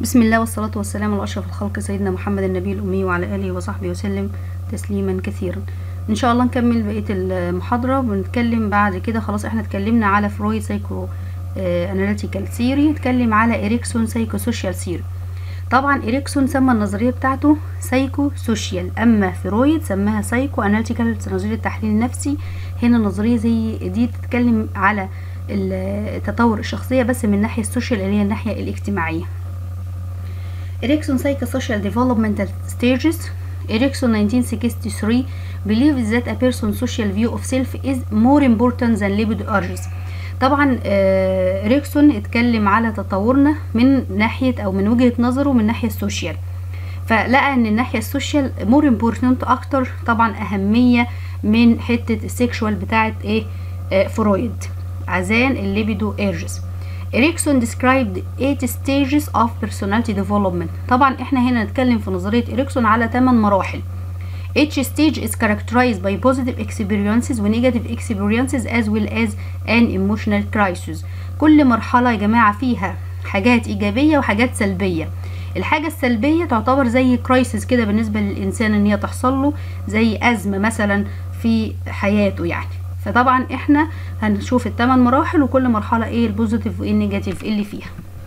بسم الله والصلاة والسلام على أشرف الخلق سيدنا محمد النبي الأمي وعلى آله وصحبه وسلم تسليما كثيرا إن شاء الله نكمل بقية المحاضرة ونتكلم بعد كده خلاص احنا اتكلمنا على فرويد سايكو اناليتيكال ثيوري نتكلم على إريكسون سايكو سوشيال ثيوري طبعا إريكسون سمى النظرية بتاعته سايكو سوشيال أما فرويد سماها سايكو اناليتيكال نظرية التحليل النفسي هنا نظرية زي دي تتكلم على التطور الشخصية بس من الناحية السوشيال اللي هي الناحية الاجتماعية Erikson Psychosocial Developmental Stages Erikson 1963 believes that a person's social view of self is more important than libido urges طبعا إريكسون اتكلم على تطورنا من ناحية أو من وجهة نظره من الناحية السوشيال فلقى ان الناحية السوشيال مور امبورتنت اكتر طبعا اهمية من حتة السيكشوال بتاعت ايه آه فرويد عزان الليبيدو ايرجز إريكسون described eight stages of personality development طبعا احنا هنا نتكلم في نظرية إريكسون على 8 مراحل Each stage is characterized by positive experiences و negative experiences as well as an emotional crisis كل مرحلة يا جماعة فيها حاجات إيجابية وحاجات سلبية الحاجة السلبية تعتبر زي كرايسيس كده بالنسبة للإنسان إن هي تحصل له زي أزمة مثلا في حياته يعني فطبعا احنا هنشوف الثمان مراحل وكل مرحله ايه البوزيتيف وايه النيجاتيف اللي فيها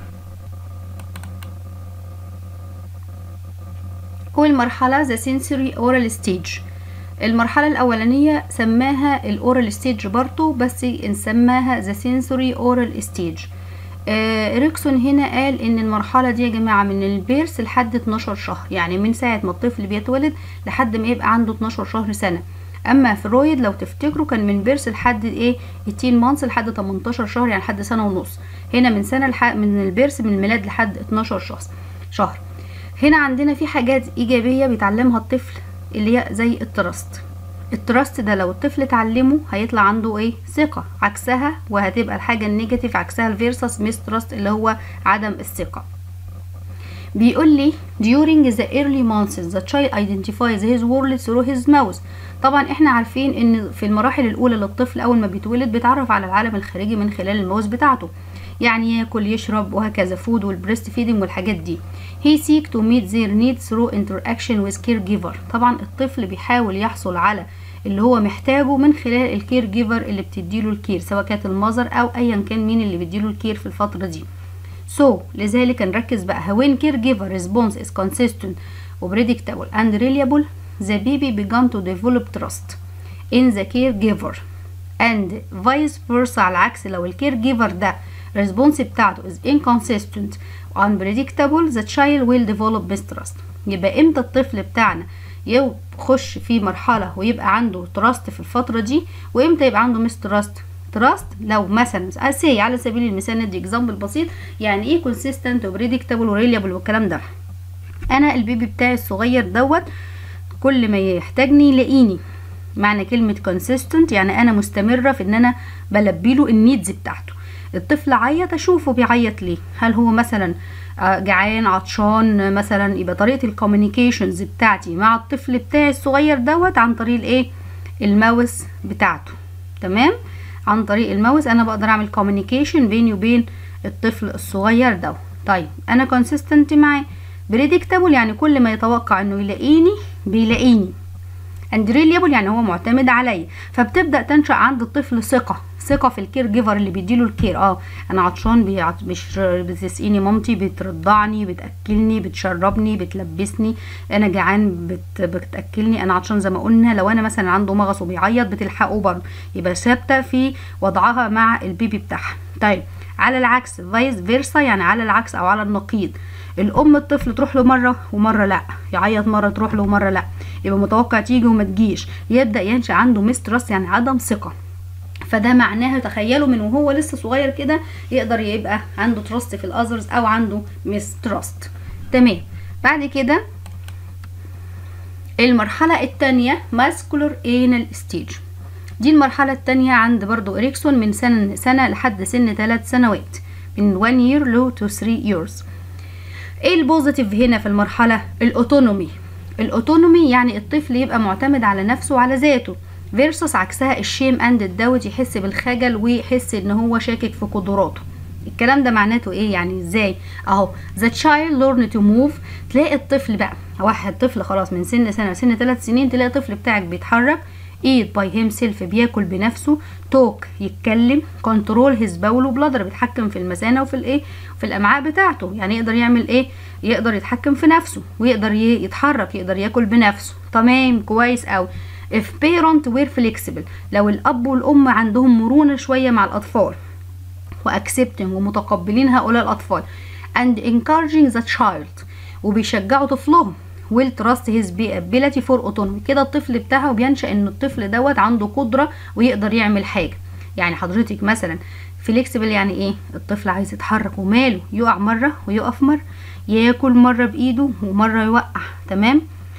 اول مرحله ذا سنسوري اورال ستيج المرحله الاولانيه سماها الاورال ستيج برضو بس نسماها ذا سنسوري اورال ستيج إريكسون هنا قال ان المرحله دي يا جماعه من البيرس لحد 12 شهر يعني من ساعه ما الطفل بيتولد لحد ما يبقى عنده 12 شهر سنه اما فرويد لو تفتكروا كان من بيرس لحد ايه 18 مانثs لحد 18 شهر يعني لحد سنه ونص هنا من سنه لحد من البيرس من الميلاد لحد 12 شهر شهر هنا عندنا في حاجات ايجابيه بيتعلمها الطفل اللي هي زي التراست التراست ده لو الطفل اتعلمه هيطلع عنده ايه ثقه عكسها وهتبقى الحاجه النيجاتيف عكسها الفيرسس ميستراست اللي هو عدم الثقه بيقول لي during the early months the child identifies his world through his mouth طبعا احنا عارفين ان في المراحل الاولى للطفل اول ما بيتولد بيتعرف على العالم الخارجي من خلال الماوس بتاعته يعني ياكل يشرب وهكذا فود والبريست فيدنج والحاجات دي he seek to meet their needs through interaction with caregiver طبعا الطفل بيحاول يحصل على اللي هو محتاجه من خلال الكير جيفر اللي بتديله الكير سواء كانت المذر او ايا كان مين اللي بيديله الكير في الفتره دي So لذلك نركز بقى when caregiver response is consistent predictable and reliable the baby began to develop trust in the caregiver and vice versa على العكس لو الكير جيفر ده response بتاعته is inconsistent unpredictable the child will develop mistrust يبقى امتى الطفل بتاعنا يخش في مرحلة ويبقى عنده تراست في الفترة دي وامتى يبقى عنده مستراست تراست لو مثلا سي على سبيل المثال ندي اكزامبل بسيط يعني ايه كونسيستنت وبريدكتبل وريليبل والكلام ده انا البيبي بتاعي الصغير دوت كل ما يحتاجني يلاقيني معنى كلمة كونسيستنت يعني انا مستمرة في ان انا بلبيله النيدز بتاعته الطفل عيط اشوفه بيعيط ليه هل هو مثلا جعان عطشان مثلا يبقى طريقة الكوميونيكيشنز بتاعتي مع الطفل بتاعي الصغير دوت عن طريق الايه الماوس بتاعته تمام عن طريق الماوس انا بقدر اعمل كوميونيكيشن بيني وبين الطفل الصغير ده طيب انا كونسيستنت معاه بريدكتابل يعني كل ما يتوقع انه يلاقيني بيلاقيني اند ريليبل يعني هو معتمد عليا فبتبدا تنشا عند الطفل ثقه ثقه في الكير جيفر اللي بيديله الكير اه انا عطشان بيعط... مش بتسقيني مامتي بترضعني بتاكلني بتشربني بتلبسني انا جعان بت... بتاكلني انا عطشان زي ما قلنا لو انا مثلا عنده مغص وبيعيط بتلحقه برضه يبقى ثابته في وضعها مع البيبي بتاعها طيب على العكس فايس فيرسا يعني على العكس او على النقيض الام الطفل تروح له مره ومره لا يعيط مره تروح له ومره لا يبقى متوقع تيجي وما تجيش يبدا ينشا عنده مسترس يعني عدم ثقه فده معناها تخيلوا من وهو لسه صغير كده يقدر يبقى عنده تراست في الاذرز او عنده مسترست تمام بعد كده المرحلة التانية ماسكولر انال ستيج دي المرحلة التانية عند برضو إريكسون من سنة سنة لحد سن ثلاث سنوات من 1 year لو to 3 years ايه البوزيتيف هنا في المرحلة الاوتونومي الاوتونومي يعني الطفل يبقى معتمد على نفسه وعلى ذاته فيرسس عكسها الشيم اند الدوت يحس بالخجل ويحس ان هو شاكك في قدراته الكلام ده معناته ايه يعني ازاي اهو the child learn to move تلاقي الطفل بقى واحد طفل خلاص من سن سنه لسن ثلاث سنين تلاقي الطفل بتاعك بيتحرك eat by himself بياكل بنفسه توك يتكلم كنترول هيز باول وبلادر بيتحكم في المثانه وفي الايه في الامعاء بتاعته يعني يقدر يعمل ايه يقدر يتحكم في نفسه ويقدر يتحرك يقدر ياكل بنفسه تمام كويس قوي if parent were flexible لو الاب والام عندهم مرونه شويه مع الاطفال واكسبتنج ومتقبلين هؤلاء الاطفال and encouraging the child وبيشجعوا طفلهم will trust his ability for autonomy كده الطفل بتاعه بينشأ ان الطفل دوت عنده قدرة ويقدر يعمل حاجة يعني حضرتك مثلا فليكسبل يعني ايه الطفل عايز يتحرك وماله يقع مرة ويقف مرة ياكل مرة بايده ومرة يوقع تمام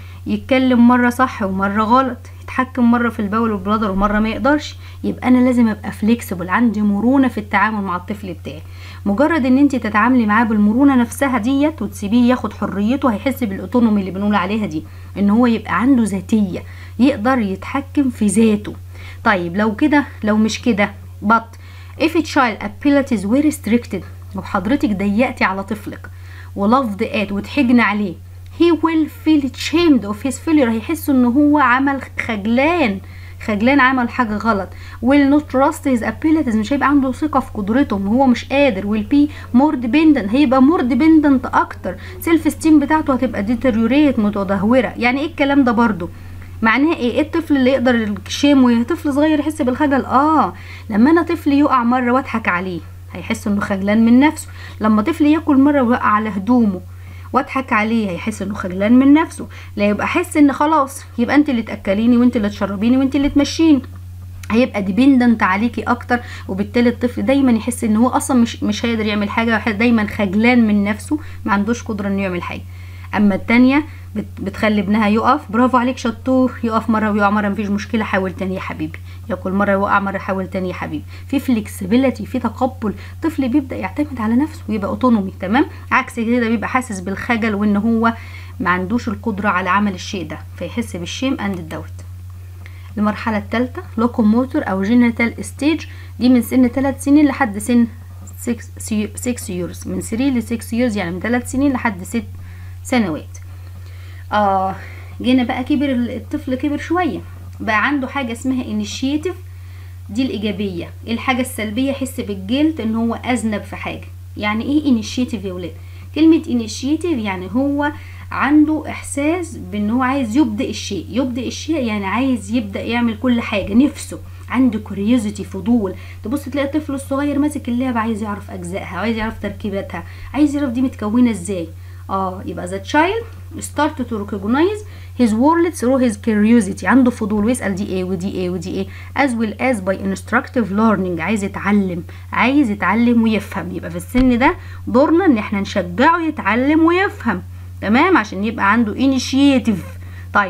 يتكلم مرة صح ومرة غلط يتحكم مرة في البول والبلادر ومرة ما يقدرش يبقى انا لازم ابقى فليكسبل عندي مرونة في التعامل مع الطفل بتاعي مجرد ان انت تتعاملي معاه بالمرونه نفسها ديت وتسيبيه ياخد حريته هيحس بالاوتونومي اللي بنقول عليها دي ان هو يبقى عنده ذاتيه يقدر يتحكم في ذاته طيب لو كده لو مش كده but if a child abilities were restricted لو حضرتك ضيقتي على طفلك ولفظ ات وتحجن عليه he will feel ashamed of his failure هيحس ان هو عمل خجلان خجلان عمل حاجة غلط will not trust his abilities مش هيبقى عنده ثقة في قدرته هو مش قادر will be more dependent هيبقى more dependent أكتر سيلف esteem بتاعته هتبقى deteriorate متدهورة يعني ايه الكلام ده برضو معناه ايه ايه الطفل اللي يقدر الشيم وهي طفل صغير يحس بالخجل اه لما انا طفل يقع مره واضحك عليه هيحس انه خجلان من نفسه لما طفل ياكل مره ويقع على هدومه واضحك عليه هيحس انه خجلان من نفسه لا يبقى حس ان خلاص يبقى انت اللي تاكليني وانت اللي تشربيني وانت اللي تمشيني هيبقى ديبندنت عليكي اكتر وبالتالي الطفل دايما يحس ان هو اصلا مش مش هيقدر يعمل حاجه دايما خجلان من نفسه ما عندوش قدره انه يعمل حاجه اما التانية بتخلي ابنها يقف برافو عليك شطور يقف مره ويقع مره مفيش مشكله حاول تاني يا حبيبي ياكل مره يوقع مره حاول تاني يا حبيبي في فليكسبيليتي في تقبل طفل بيبدا يعتمد على نفسه ويبقى اوتونومي تمام عكس كده بيبقى حاسس بالخجل وان هو ما عندوش القدره على عمل الشيء ده فيحس بالشيم اند الدوت المرحله الثالثه لوكوموتور او جينيتال ستيج دي من سن 3 سنين لحد سن 6 يورز من 3 ل 6 يورز يعني من 3 سنين لحد 6 سنوات اه جينا بقى كبر الطفل كبر شويه بقى عنده حاجه اسمها انيشيتيف دي الايجابيه الحاجه السلبيه يحس بالجلد ان هو اذنب في حاجه يعني ايه انيشيتيف يا ولاد كلمه انيشيتيف يعني هو عنده احساس بان هو عايز يبدأ الشيء يبدأ الشيء يعني عايز يبدأ يعمل كل حاجه نفسه عنده كوريوزيتي فضول تبص تلاقي الطفل الصغير ماسك اللعبه عايز يعرف اجزائها عايز يعرف تركيباتها عايز يعرف دي متكونه ازاي اه يبقى the child start to recognize his world through his curiosity عنده فضول ويسأل دي ايه ودي ايه ودي ايه as well as by instructive learning عايز يتعلم عايز يتعلم ويفهم يبقى في السن ده دورنا ان احنا نشجعه يتعلم ويفهم تمام عشان يبقى عنده initiative طيب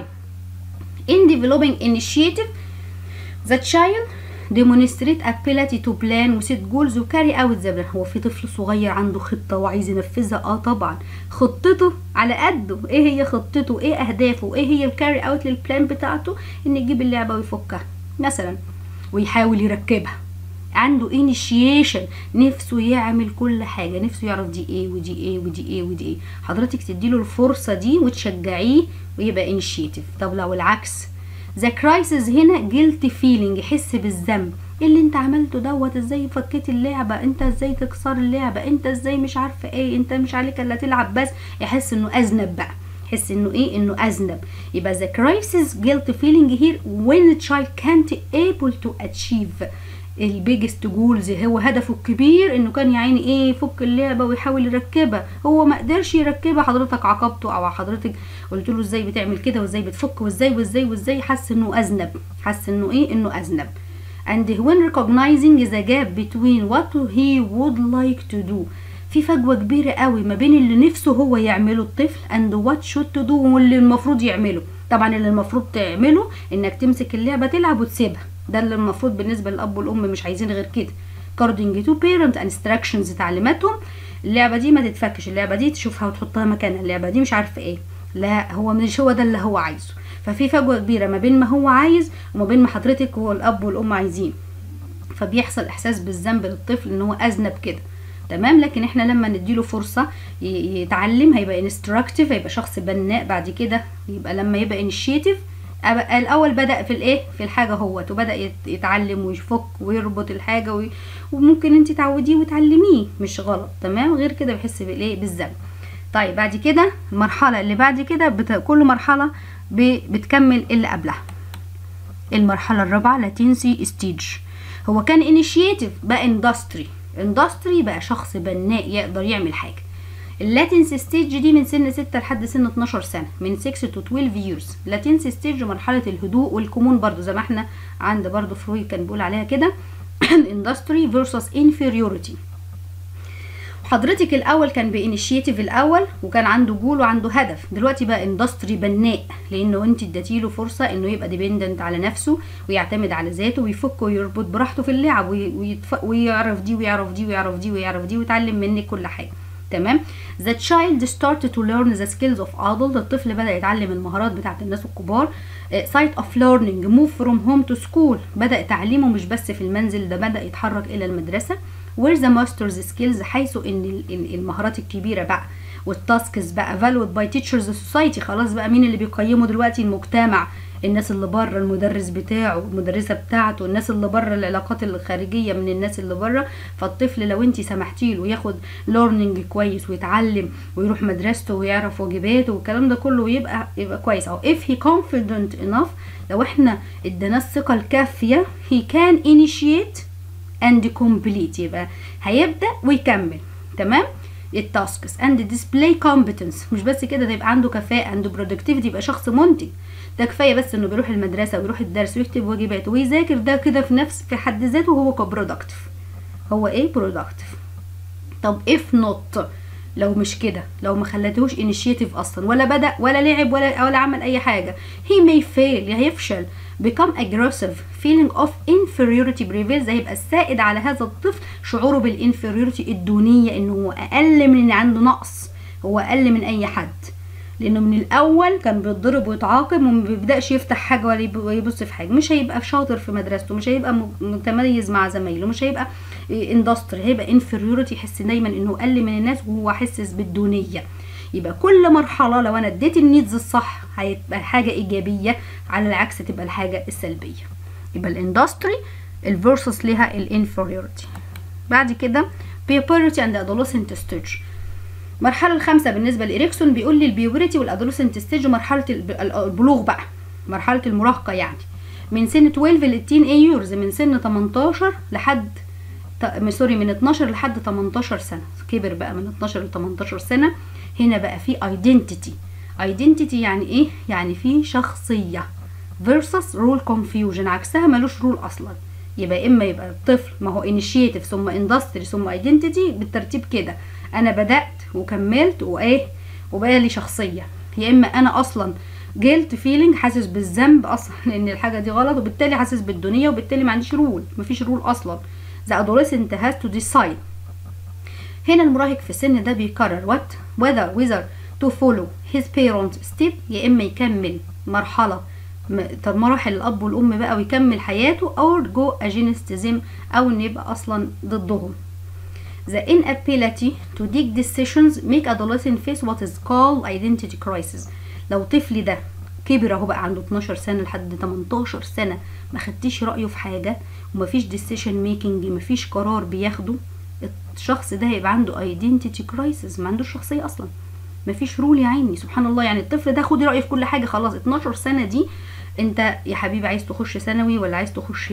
in developing initiative the child demonstrate ability to plan وسيت جولز وكاري اوت ذا هو في طفل صغير عنده خطه وعايز ينفذها اه طبعا خطته على قده ايه هي خطته ايه اهدافه ايه هي الكاري اوت للبلان بتاعته ان يجيب اللعبه ويفكها مثلا ويحاول يركبها عنده انيشيشن نفسه يعمل كل حاجه نفسه يعرف دي ايه ودي ايه ودي ايه ودي ايه حضرتك تديله الفرصه دي وتشجعيه ويبقى انيشيتيف طب لو العكس ذا كرايسيس هنا جيلتي فيلينج يحس بالذنب ايه اللي انت عملته دوت ازاي فكيت اللعبه انت ازاي تكسر اللعبه انت ازاي مش عارفه ايه انت مش عليك الا تلعب بس يحس انه اذنب بقى يحس انه ايه انه اذنب يبقى the crisis guilt feeling here when the child can't able to achieve البيجست جولز هو هدفه الكبير انه كان يا عيني ايه يفك اللعبه ويحاول يركبها هو ما قدرش يركبها حضرتك عاقبته او حضرتك قلت له ازاي بتعمل كده وازاي بتفك وازاي وازاي وازاي حس انه اذنب حس انه ايه انه اذنب and when recognizing the gap between what he would like to do في فجوه كبيره قوي ما بين اللي نفسه هو يعمله الطفل and what should to do واللي المفروض يعمله طبعا اللي المفروض تعمله انك تمسك اللعبه تلعب وتسيبها ده اللي المفروض بالنسبه للاب والام مش عايزين غير كده according to parent instructions تعليماتهم اللعبه دي ما تتفكش اللعبه دي تشوفها وتحطها مكانها اللعبه دي مش عارفه ايه لا هو مش هو ده اللي هو عايزه ففي فجوه كبيره ما بين ما هو عايز وما بين ما حضرتك والاب والام عايزين فبيحصل احساس بالذنب للطفل ان هو اذنب كده تمام لكن احنا لما نديله فرصه ي- يتعلم هيبقى انستراكتيف هيبقى شخص بناء بعد كده يبقى لما يبقى انيشيتيف الاول بدا في الايه في الحاجه هوت وبدا يت- يتعلم ويفك ويربط الحاجه وي... وممكن انت تعوديه وتعلميه مش غلط تمام غير كده بيحس بالايه بالذنب طيب بعد كده المرحله اللي بعد كده بت... كل مرحله ب... بتكمل اللي قبلها المرحله الرابعه لاتينسي ستيج هو كان انيشيتيف بقى اندستري اندستري بقى شخص بناء يقدر يعمل حاجه اللاتنس ستيج دي من سن 6 لحد سن 12 سنه من 6 تو 12 years لاتنس ستيج مرحله الهدوء والكمون برضو زي ما احنا عند برضو فرويد كان بيقول عليها كده اندستري فيرسس inferiority حضرتك الاول كان بانيشيتيف الاول وكان عنده جول وعنده هدف دلوقتي بقى اندستري بناء لانه انت اديتيله فرصه انه يبقى ديبندنت على نفسه ويعتمد على ذاته ويفك ويربط براحته في اللعب وي- ويتف... ويعرف دي ويعرف دي ويعرف دي ويعرف دي ويتعلم منك كل حاجه تمام the child started to learn the skills of adult الطفل بدأ يتعلم المهارات بتاعت الناس الكبار آه، site of learning move from home to school بدأ تعليمه مش بس في المنزل ده بدأ يتحرك إلى المدرسة where the master's skills حيث ان ال- ال- المهارات الكبيره بقى والتاسكس بقى valued by teachers society خلاص بقى مين اللي بيقيمه دلوقتي المجتمع الناس اللي بره المدرس بتاعه المدرسه بتاعته الناس اللي بره العلاقات الخارجيه من الناس اللي بره فالطفل لو انت سمحتي له ياخد ليرنينج كويس ويتعلم ويروح مدرسته ويعرف واجباته والكلام ده كله ويبقى يبقى كويس او if he confident enough لو احنا اديناه الثقه الكافيه he can initiate and complete يبقى هيبدا ويكمل تمام التاسكس and display competence مش بس كده ده يبقى عنده كفاءه عنده productivity يبقى شخص منتج ده كفايه بس انه بيروح المدرسه ويروح الدرس ويكتب واجباته ويذاكر ده كده في نفس في حد ذاته هو كبرودكتيف هو ايه برودكتيف طب if not لو مش كده لو ما خلتهوش initiative اصلا ولا بدا ولا لعب ولا ولا عمل اي حاجه he may fail يا هيفشل become aggressive feeling of inferiority prevails هيبقى السائد على هذا الطفل شعوره بالانفيريورتي الدونيه انه هو اقل من ان عنده نقص هو اقل من اي حد لانه من الاول كان بيتضرب ويتعاقب وما بيبداش يفتح حاجه ولا يب- يبص في حاجه مش هيبقى شاطر في مدرسته مش هيبقى م- متميز مع زمايله مش هيبقى اندستري هيبقى انفيريورتي يحس دايما انه اقل من الناس وهو حاسس بالدونيه يبقى كل مرحله لو انا اديت النيدز الصح هيبقى حاجه ايجابيه على العكس تبقى الحاجه السلبيه يبقى الاندستري الفيرسس ليها الانفيريورتي بعد كده puberty and adolescent stage المرحلة الخامسة بالنسبة لإريكسون بيقول لي البيوبرتي والأدولسنت ستيج مرحلة الب- البلوغ بقى مرحلة المراهقة يعني من سن 12 للتين ايورز من سن 18 لحد ت- م- سوري من 12 لحد 18 سنة كبر بقى من 12 ل 18 سنة هنا بقى في ايدنتيتي ايدنتيتي يعني ايه يعني في شخصية versus rule confusion عكسها ملوش رول اصلا يبقى اما يبقى الطفل ما هو initiative ثم industry ثم identity بالترتيب كده انا بدأت وكملت وايه وبقى لي شخصية يا اما انا اصلا جيلت فيلينج حاسس بالذنب اصلا لان الحاجه دي غلط وبالتالي حاسس بالدنيا وبالتالي ما عنديش رول مفيش رول اصلا the adolescent has to decide هنا المراهق في السن ده بيقرر what whether whether to follow his parents step يا اما يكمل مرحله م- طب مراحل الاب والام بقى ويكمل حياته or go against them او ان يبقى اصلا ضدهم The inability to take decisions make adolescent face what is called identity crisis. لو طفل ده كبر اهو بقى عنده 12 سنة لحد 18 سنة ما خدتيش رأيه في حاجة ومفيش decision making مفيش قرار بياخده الشخص ده هيبقى عنده identity crisis ما عندوش شخصية أصلا مفيش رول يا عيني سبحان الله يعني الطفل ده خدي رأيه في كل حاجة خلاص 12 سنة دي انت يا حبيبي عايز تخش ثانوي ولا عايز تخش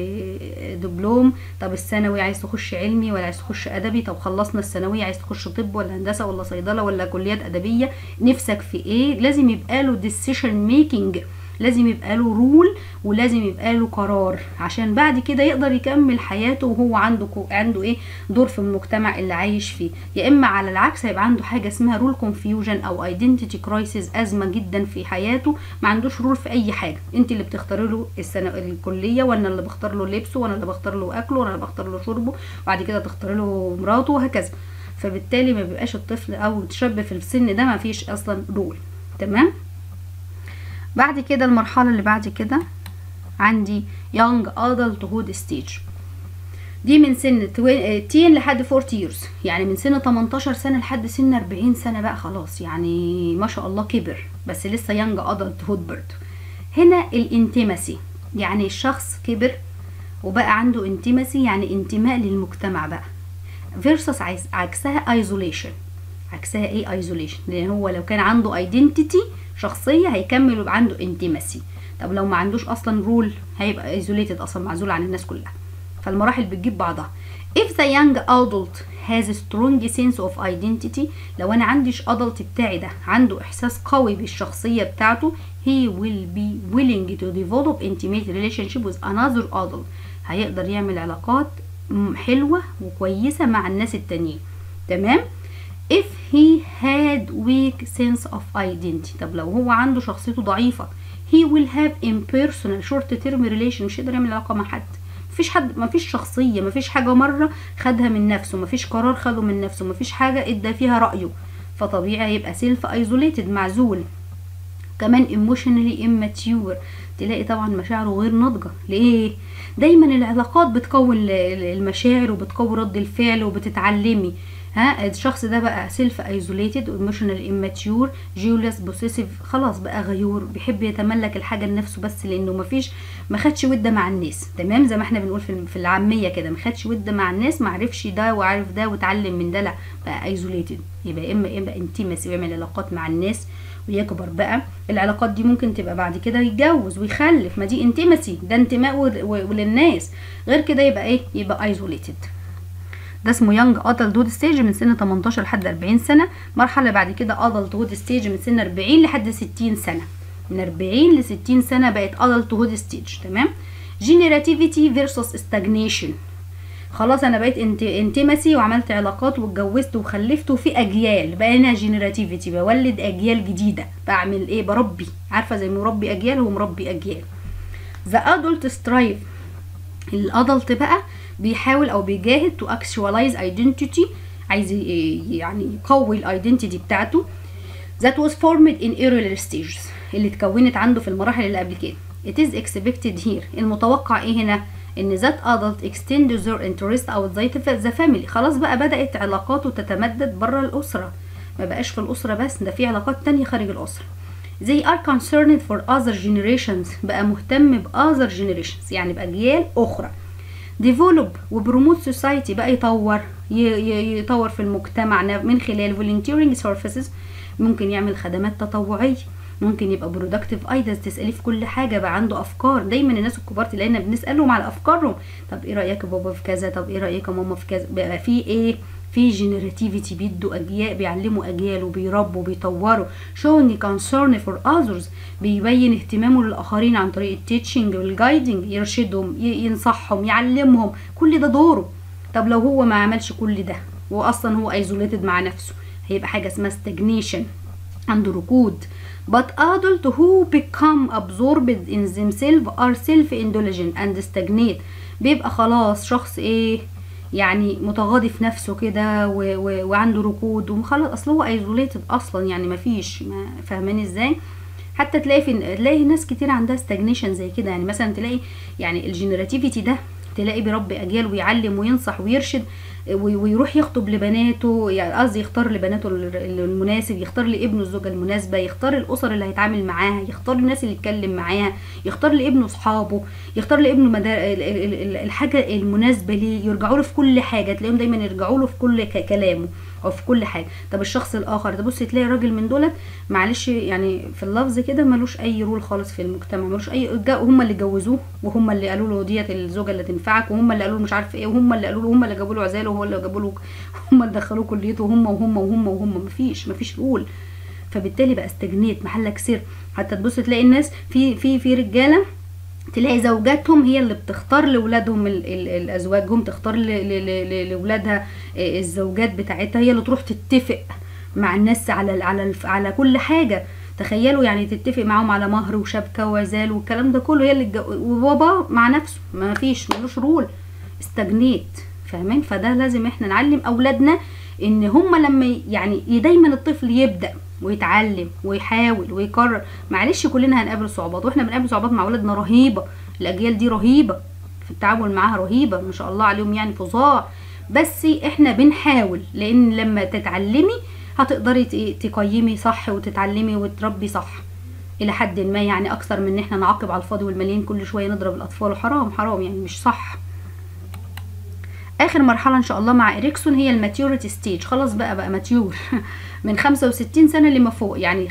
دبلوم طب الثانوي عايز تخش علمي ولا عايز تخش ادبي طب خلصنا الثانويه عايز تخش طب ولا هندسه ولا صيدله ولا كليات ادبيه نفسك في ايه لازم يبقى له ديسيشن ميكنج لازم يبقى له رول ولازم يبقى له قرار عشان بعد كده يقدر يكمل حياته وهو عنده كو عنده ايه دور في المجتمع اللي عايش فيه يا اما على العكس هيبقى عنده حاجه اسمها رول كونفيوجن او ايدنتيتي كرايسيس ازمه جدا في حياته ما عندوش رول في اي حاجه انت اللي بتختاري له السنه الكليه وانا اللي بختار له لبسه وانا اللي بختار له اكله وانا اللي بختار له شربه وبعد كده تختاري له مراته وهكذا فبالتالي ما بيبقاش الطفل او الشاب في السن ده ما فيش اصلا رول تمام بعد كده المرحلة اللي بعد كده عندي young adulthood stage دي من سن 10 لحد 40 years يعني من سن 18 سنة لحد سن 40 سنة بقى خلاص يعني ما شاء الله كبر بس لسه يانج ادلت هود برضه هنا الانتمسي يعني الشخص كبر وبقى عنده انتمسي يعني انتماء للمجتمع بقى فيرسس عكسها ايزوليشن عكسها ايه ايزوليشن لان هو لو كان عنده ايدنتيتي شخصيه هيكمل ويبقى عنده انتمسي طب لو ما عندوش اصلا رول هيبقى ايزوليتد اصلا معزول عن الناس كلها فالمراحل بتجيب بعضها if the young adult has a strong sense of identity لو انا عنديش adult بتاعي ده عنده احساس قوي بالشخصيه بتاعته he will be willing to develop intimate relationship with another adult هيقدر يعمل علاقات حلوه وكويسه مع الناس التانيين تمام if he had weak sense of identity طب لو هو عنده شخصيته ضعيفة he will have impersonal short term relation مش يقدر يعمل علاقة مع حد مفيش حد مفيش شخصية مفيش حاجة مرة خدها من نفسه مفيش قرار خده من نفسه مفيش حاجة ادى فيها رأيه فطبيعي هيبقى سيلف ايزوليتد معزول كمان emotionally immature تلاقي طبعا مشاعره غير ناضجة ليه دايما العلاقات بتكون المشاعر وبتقوي رد الفعل وبتتعلمي ها الشخص ده بقى سيلف ايزوليتد ايموشنال اماتيور جيولس بوسيسيف خلاص بقى غيور بيحب يتملك الحاجه لنفسه بس لانه مفيش ما خدش وده مع الناس تمام زي ما احنا بنقول في في العاميه كده ما خدش وده مع الناس ما عرفش ده وعارف ده واتعلم من ده لا بقى ايزوليتد يبقى اما اما انتيمسي ويعمل علاقات مع الناس ويكبر بقى العلاقات دي ممكن تبقى بعد كده يتجوز ويخلف ما دي انتيمسي ده انتماء وللناس غير كده يبقى ايه يبقى ايزوليتد ده اسمه يانج ادلت هود ستيج من سن 18 لحد 40 سنه مرحله بعد كده ادلت هود ستيج من سن 40 لحد 60 سنه من 40 ل 60 سنه بقت ادلت هود ستيج تمام جينيراتيفيتي فيرسس استاجنيشن خلاص انا بقيت انت انتمسي وعملت علاقات واتجوزت وخلفت وفي اجيال بقى انا جينيراتيفيتي بولد اجيال جديده بعمل ايه بربي عارفه زي مربي اجيال هو مربي اجيال ذا ادلت سترايف الادلت بقى بيحاول او بيجاهد تو actualize identity عايز يعني يقوي الايدنتيتي بتاعته that was formed in earlier stages اللي اتكونت عنده في المراحل اللي قبل كده it is expected here المتوقع ايه هنا ان ذات adult extend their interest outside the family خلاص بقى بدأت علاقاته تتمدد بره الأسرة ما بقاش في الأسرة بس ده في علاقات تانية خارج الأسرة they are concerned for other generations بقى مهتم ب other generations يعني بأجيال أخرى ديفولوب وبروموت سوسايتي بقى يطور يطور في المجتمع من خلال volunteering services ممكن يعمل خدمات تطوعيه ممكن يبقى برودكتيف ايدز تساليه في كل حاجه بقى عنده افكار دايما الناس الكبار تلاقينا بنسالهم على افكارهم طب ايه رايك يا بابا في كذا طب ايه رايك يا ماما في كذا بقى في ايه في جنراتيفيتي بيدوا اجيال بيعلموا اجيال وبيربوا بيطوروا showing concern for others بيبين اهتمامه للاخرين عن طريق التيتشنج والجايدنج يرشدهم ينصحهم يعلمهم كل ده دوره طب لو هو ما عملش كل ده واصلا هو ايزوليتد مع نفسه هيبقى حاجه اسمها stagnation عنده ركود but adult who become absorbed in themselves are self-indulgent and stagnate بيبقى خلاص شخص ايه يعني متغاضي في نفسه كده وعنده ركود وخلاص اصل هو ايزوليتد اصلا يعني مفيش ما فاهماني ازاي حتى تلاقي في تلاقي ناس كتير عندها ستاجنيشن زي كده يعني مثلا تلاقي يعني الجنراتيفيتي ده تلاقي بيربي اجيال ويعلم وينصح ويرشد ويروح يخطب لبناته يعني قصدي يختار لبناته المناسب يختار لابنه الزوجه المناسبه يختار الاسر اللي هيتعامل معاها يختار الناس اللي يتكلم معاها يختار لابنه اصحابه يختار لابنه مدار الحاجه المناسبه ليه يرجعوا له في كل حاجه تلاقيهم دايما يرجعوا له في كل كلامه او في كل حاجه طب الشخص الاخر تبص تلاقي راجل من دولت معلش يعني في اللفظ كده ملوش اي رول خالص في المجتمع ملوش اي هم اللي جوزوه وهم اللي قالوا له ديت الزوجه اللي تنفعك وهم اللي قالوا له مش عارف ايه وهم اللي قالوا له هم اللي جابوا له عزاله وهو اللي جابوا له هم اللي دخلوه كليته وهم وهم وهم وهم مفيش مفيش رول فبالتالي بقى استجنيت محلك سر حتى تبص تلاقي الناس في في في رجاله تلاقي زوجاتهم هي اللي بتختار لاولادهم الازواجهم تختار لاولادها الزوجات بتاعتها هي اللي تروح تتفق مع الناس على على على كل حاجه تخيلوا يعني تتفق معاهم على مهر وشبكه وعزال والكلام ده كله هي اللي الجو... وبابا مع نفسه ما فيش ملوش رول استجنيت فاهمين فده لازم احنا نعلم اولادنا ان هما لما يعني دايما الطفل يبدا ويتعلم ويحاول ويكرر معلش كلنا هنقابل صعوبات واحنا بنقابل صعوبات مع اولادنا رهيبه الاجيال دي رهيبه في التعامل معاها رهيبه ما شاء الله عليهم يعني فظاع بس احنا بنحاول لان لما تتعلمي هتقدري ت- تقيمي صح وتتعلمي وتربي صح الى حد ما يعني اكثر من ان احنا نعاقب على الفاضي والمليان كل شويه نضرب الاطفال وحرام حرام يعني مش صح اخر مرحله ان شاء الله مع اريكسون هي الماتيوريتي ستيج خلاص بقى بقى ماتيور من 65 سنه لما فوق يعني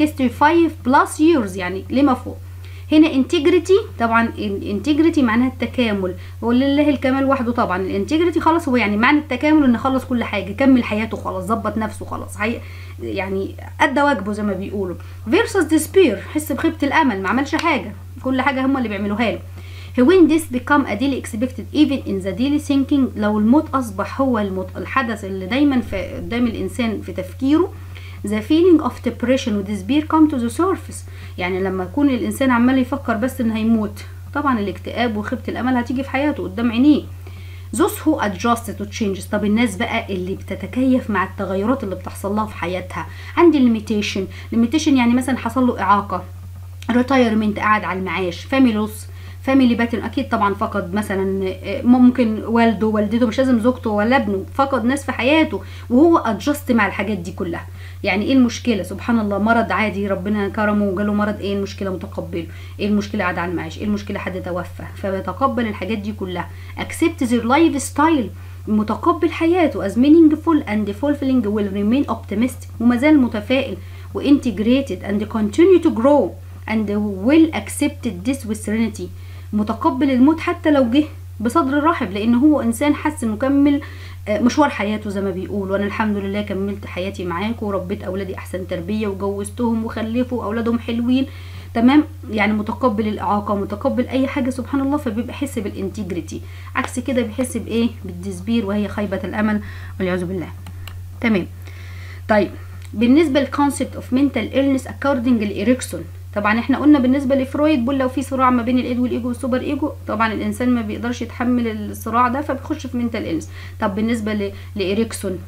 65 بلس ييرز يعني لما فوق هنا انتجريتي طبعا انتجريتي معناها التكامل ولله الكمال وحده طبعا الانتجريتي خلاص هو يعني معنى التكامل ان خلص كل حاجه كمل حياته خلاص ظبط نفسه خلاص هي يعني ادى واجبه زي ما بيقولوا فيرسس ديسبير حس بخيبه الامل ما عملش حاجه كل حاجه هم اللي بيعملوها له when this become a daily expected even in the daily thinking لو الموت أصبح هو الموت الحدث اللي دايما في قدام الإنسان في تفكيره the feeling of depression و despair come to the surface يعني لما يكون الإنسان عمال يفكر بس إن هيموت طبعا الاكتئاب وخيبة الأمل هتيجي في حياته قدام عينيه those who adjust to changes طب الناس بقى اللي بتتكيف مع التغيرات اللي بتحصل لها في حياتها عندي limitation limitation يعني مثلا حصل له إعاقة ريتايرمنت قاعد على المعاش فاميلي لوس فاميلي باتن اكيد طبعا فقد مثلا ممكن والده والدته مش لازم زوجته ولا ابنه فقد ناس في حياته وهو ادجست مع الحاجات دي كلها يعني ايه المشكله سبحان الله مرض عادي ربنا كرمه وجاله مرض ايه المشكله متقبله ايه المشكله قاعد على المعاش ايه المشكله حد توفى فبيتقبل الحاجات دي كلها accept their lifestyle متقبل حياته as meaningful and fulfilling will remain optimistic وما زال متفائل وانتجريتد and continue to grow and will accept this with serenity متقبل الموت حتى لو جه بصدر رحب لان هو انسان حس انه كمل مشوار حياته زي ما بيقول وانا الحمد لله كملت حياتي معاكم وربيت اولادي احسن تربيه وجوزتهم وخلفوا اولادهم حلوين تمام يعني متقبل الاعاقه متقبل اي حاجه سبحان الله فبيبقى يحس بالانتجريتي عكس كده بيحس بايه بالديسبير وهي خيبه الامل والعياذ بالله تمام طيب بالنسبه للكونسبت اوف منتال ايلنس اكوردنج لإريكسون طبعا احنا قلنا بالنسبه لفرويد بيقول لو في صراع ما بين الايد والايجو والسوبر ايجو طبعا الانسان ما بيقدرش يتحمل الصراع ده فبيخش في منتال إلنس طب بالنسبه ل... لإريكسون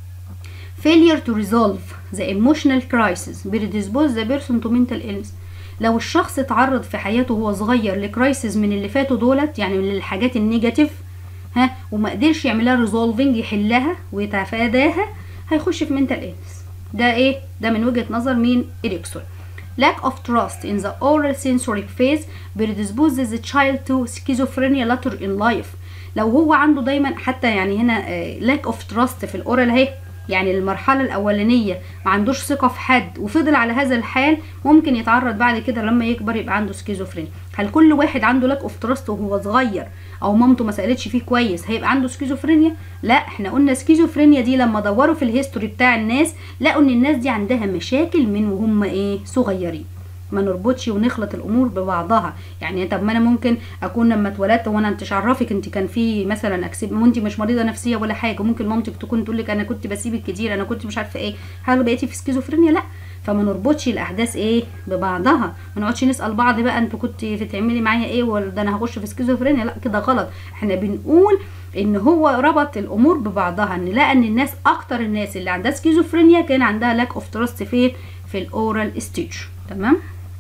failure to resolve the emotional crisis predispose the person to mental illness لو الشخص اتعرض في حياته وهو صغير لكرايسيس من اللي فاتوا دولت يعني من الحاجات النيجاتيف ها وما قدرش يعملها ريزولفنج يحلها ويتفاداها هيخش في منتال إلنس ده ايه ده من وجهه نظر مين إريكسون lack of trust in the oral sensory phase predisposes the child to schizophrenia later in life لو هو عنده دايما حتى يعني هنا lack of trust في الاورال اهي يعني المرحلة الأولانية ما عندوش ثقة في حد وفضل على هذا الحال ممكن يتعرض بعد كده لما يكبر يبقى عنده سكيزوفرينيا هل كل واحد عنده لاك اوف تراست وهو صغير او مامته ما سالتش فيه كويس هيبقى عنده سكيزوفرينيا لا احنا قلنا سكيزوفرينيا دي لما دوروا في الهيستوري بتاع الناس لقوا ان الناس دي عندها مشاكل من وهم ايه صغيرين ما نربطش ونخلط الامور ببعضها يعني طب ما انا ممكن اكون لما اتولدت وانا انت عرفك انت كان في مثلا اكسب وانت مش مريضه نفسيه ولا حاجه ممكن مامتك تكون تقول لك انا كنت بسيبك كتير انا كنت مش عارفه ايه هل بقيتي في سكيزوفرينيا لا فما نربطش الاحداث ايه ببعضها ما نقعدش نسال بعض بقى انتوا كنت بتعملي معايا ايه ولا ده انا هخش في سكيزوفرينيا لا كده غلط احنا بنقول ان هو ربط الامور ببعضها ان لقى ان الناس اكتر الناس اللي عندها سكيزوفرينيا كان عندها لاك اوف تراست فين في الاورال ستيج تمام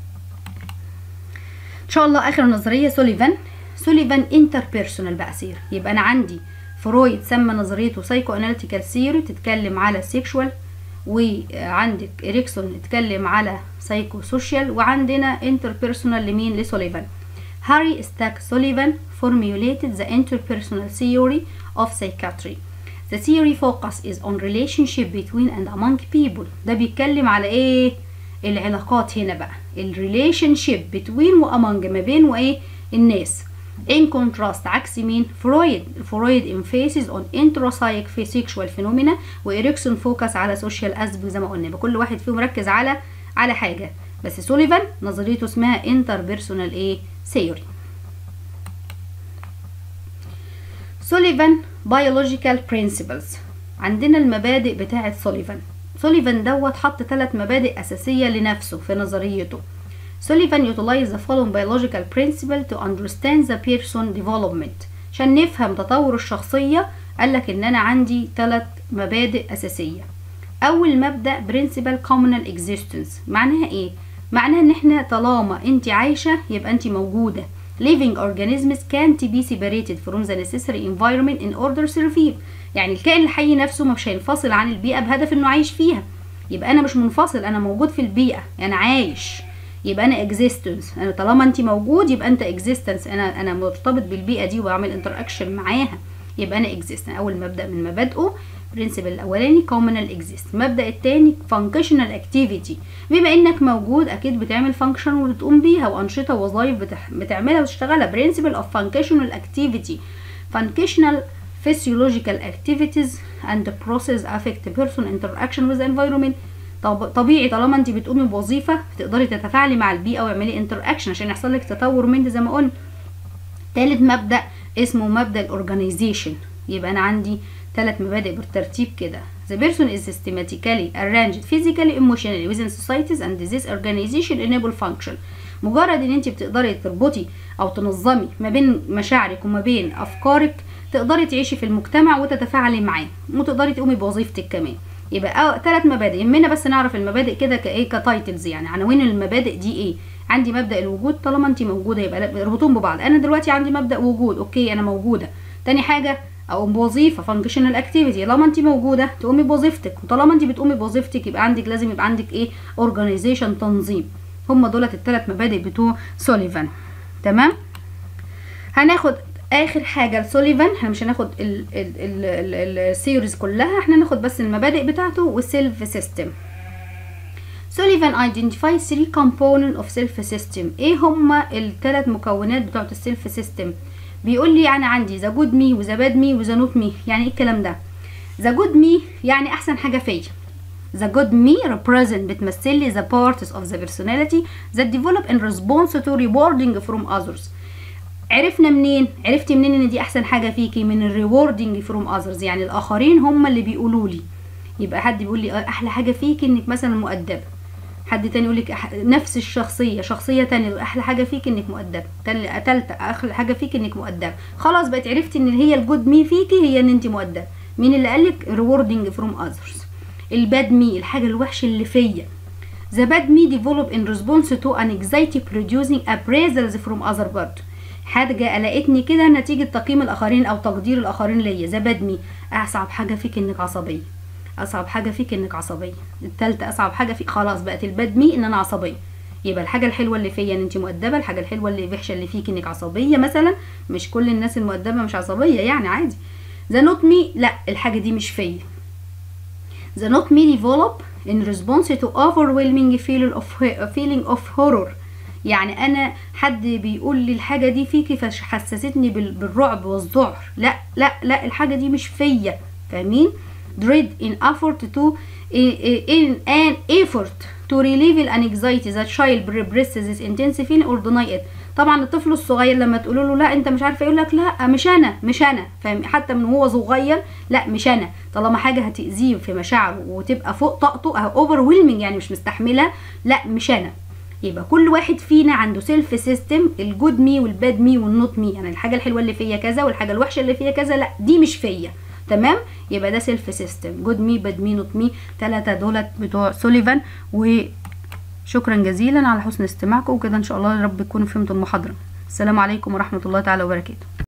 ان شاء الله اخر نظريه سوليفان سوليفان انتربيرسونال بقى سير يبقى انا عندي فرويد سمى نظريته سايكو اناليتيكال ثيوري تتكلم على السيكشوال وعندك اريكسون اتكلم على سايكو سوشيال وعندنا انتربيرسونال لمين لسوليفان هاري ستاك سوليفان formulated the interpersonal theory of psychiatry the theory focus is on relationship between and among people ده بيتكلم على ايه العلاقات هنا بقى الريليشن شيب بتوين وامونج ما بين وايه الناس in contrast عكس مين فرويد فرويد emphasis on intrapsychic sexual phenomena وإريكسون فوكس على social aspect زي ما قلنا يبقى كل واحد فيهم ركز على على حاجة بس سوليفان نظريته اسمها interpersonal ايه theory سوليفان biological principles عندنا المبادئ بتاعة سوليفان سوليفان دوت حط ثلاث مبادئ أساسية لنفسه في نظريته سوليفان utilize the following biological principle to understand the person development عشان نفهم تطور الشخصية قالك إن أنا عندي ثلاث مبادئ أساسية أول مبدأ principle communal existence معناها إيه؟ معناها إن إحنا طالما أنت عايشة يبقى أنت موجودة living organisms can't be separated from the necessary environment in order to survive يعني الكائن الحي نفسه مش هينفصل عن البيئة بهدف انه عايش فيها يبقى انا مش منفصل انا موجود في البيئة انا عايش يبقى انا existence انا طالما انت موجود يبقى انت existence انا انا مرتبط بالبيئة دي وبعمل interaction معاها يبقى انا exist اول مبدأ من مبادئه برنسبل الاولاني communal exist المبدأ التاني functional activity بما انك موجود اكيد بتعمل function وبتقوم بيها وانشطة ووظائف بتح... بتعملها وتشتغلها principle of functional activity functional physiological activities and process affect person interaction with the environment طب طبيعي طالما انت بتقومي بوظيفه تقدري تتفاعلي مع البيئه واعملي انتراكشن عشان يحصل لك تطور مني زي ما قلنا تالت مبدا اسمه مبدا الاورجانيزيشن يبقى انا عندي ثلاث مبادئ بالترتيب كده The person is systematically arranged physically emotionally within societies and this organization enable function مجرد ان انت بتقدري تربطي او تنظمي ما بين مشاعرك وما بين افكارك تقدري تعيشي في المجتمع وتتفاعلي معاه وتقدري تقومي بوظيفتك كمان يبقى ثلاث مبادئ يهمنا بس نعرف المبادئ كده كايه كتايتلز يعني عناوين المبادئ دي ايه عندي مبدا الوجود طالما انت موجوده يبقى اربطوهم ببعض انا دلوقتي عندي مبدا وجود اوكي انا موجوده تاني حاجه اقوم بوظيفه فانكشنال اكتيفيتي طالما انت موجوده تقومي بوظيفتك وطالما انت بتقومي بوظيفتك يبقى عندك لازم يبقى عندك ايه اورجانيزيشن تنظيم هم دولت الثلاث مبادئ بتوع سوليفان تمام هناخد اخر حاجه لسوليفان احنا مش هناخد السيريز كلها احنا هناخد بس المبادئ بتاعته والسيلف سيستم سوليفان identifies three components of self system ايه هما الثلاث مكونات بتوعه السيلف سيستم بيقول لي انا عندي ذا جود مي وذا باد مي وذا نوت مي يعني ايه الكلام ده ذا جود مي يعني احسن حاجه فيا The good me represent بتمثل لي the parts of the personality that develop in response to rewarding from others عرفنا منين عرفتي منين ان دي احسن حاجه فيكي من الريوردنج فروم اذرز يعني الاخرين هم اللي بيقولوا لي يبقى حد بيقول لي احلى حاجه فيكي انك مثلا مؤدبه حد تاني يقول لك أح... نفس الشخصيه شخصيه تانية احلى حاجه فيك انك مؤدبه تالتة احلى حاجه فيك انك مؤدبه خلاص بقت عرفتي ان هي الجود مي فيكي هي ان انت مؤدبه مين اللي قالك ريوردنج فروم اذرز الباد مي الحاجه الوحشه اللي فيا The bad me develop in response to anxiety producing appraisals from other bird حاجة قلقتني كده نتيجة تقييم الآخرين أو تقدير الآخرين ليا ذا باد مي أصعب حاجة فيك إنك عصبية أصعب حاجة فيك إنك عصبية التالتة أصعب حاجة فيك خلاص بقت الباد مي إن أنا عصبية يبقى الحاجة الحلوة اللي فيا إن أنت مؤدبة الحاجة الحلوة اللي وحشة اللي فيك إنك عصبية مثلا مش كل الناس المؤدبة مش عصبية يعني عادي ذا نوت مي لا الحاجة دي مش فيا The not me develop in response to overwhelming feeling of feeling of horror يعني انا حد بيقول لي الحاجه دي فيكي فحسستني بالرعب والذعر لا لا لا الحاجه دي مش فيا فاهمين dread in effort to in an effort to relieve an anxiety that child represses this intense feeling or deny it طبعا الطفل الصغير لما تقول له لا انت مش عارفه يقول لك لا مش انا مش انا فاهم حتى من هو صغير لا مش انا طالما حاجه هتاذيه في مشاعره وتبقى فوق طاقته اوفر ويلمنج يعني مش مستحمله لا مش انا يبقى كل واحد فينا عنده سيلف سيستم الجود مي والباد مي والنوت مي يعني الحاجه الحلوه اللي فيا كذا والحاجه الوحشه اللي فيا كذا لا دي مش فيا تمام يبقى ده سيلف سيستم جود مي باد مي نوت مي ثلاثه دولت بتوع سوليفان وشكرا جزيلا على حسن استماعكم وكده ان شاء الله يا رب تكونوا فهمتوا المحاضره السلام عليكم ورحمه الله تعالى وبركاته